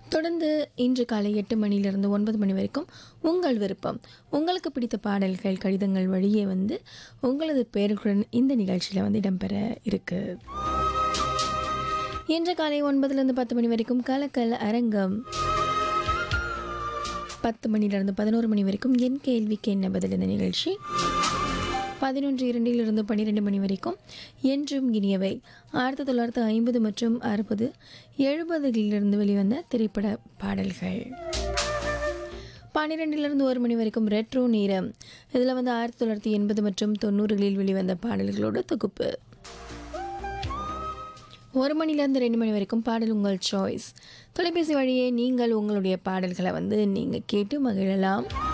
தொடர்ந்து இன்று காலை எட்டு மணியிலிருந்து ஒன்பது மணி வரைக்கும் உங்கள் விருப்பம் உங்களுக்கு பிடித்த பாடல்கள் கடிதங்கள் வழியே வந்து உங்களது பெயர்களுடன் இந்த நிகழ்ச்சியில் வந்து இடம்பெற இருக்கு இன்று காலை ஒன்பதுலேருந்து பத்து மணி வரைக்கும் கலக்கல் அரங்கம் பத்து மணிலிருந்து பதினோரு மணி வரைக்கும் என் கேள்விக்கு என்ன பதில் இந்த நிகழ்ச்சி பதினொன்று இரண்டிலிருந்து பன்னிரெண்டு மணி வரைக்கும் என்றும் இனியவை ஆயிரத்தி தொள்ளாயிரத்து ஐம்பது மற்றும் அறுபது எழுபதுகளிலிருந்து வெளிவந்த திரைப்பட பாடல்கள் பன்னிரெண்டிலிருந்து ஒரு மணி வரைக்கும் ரெட்ரோ நேரம் இதில் வந்து ஆயிரத்தி தொள்ளாயிரத்தி எண்பது மற்றும் தொண்ணூறுகளில் வெளிவந்த பாடல்களோட தொகுப்பு ஒரு மணிலேருந்து ரெண்டு மணி வரைக்கும் பாடல் உங்கள் சாய்ஸ் தொலைபேசி வழியே நீங்கள் உங்களுடைய பாடல்களை வந்து நீங்கள் கேட்டு மகிழலாம்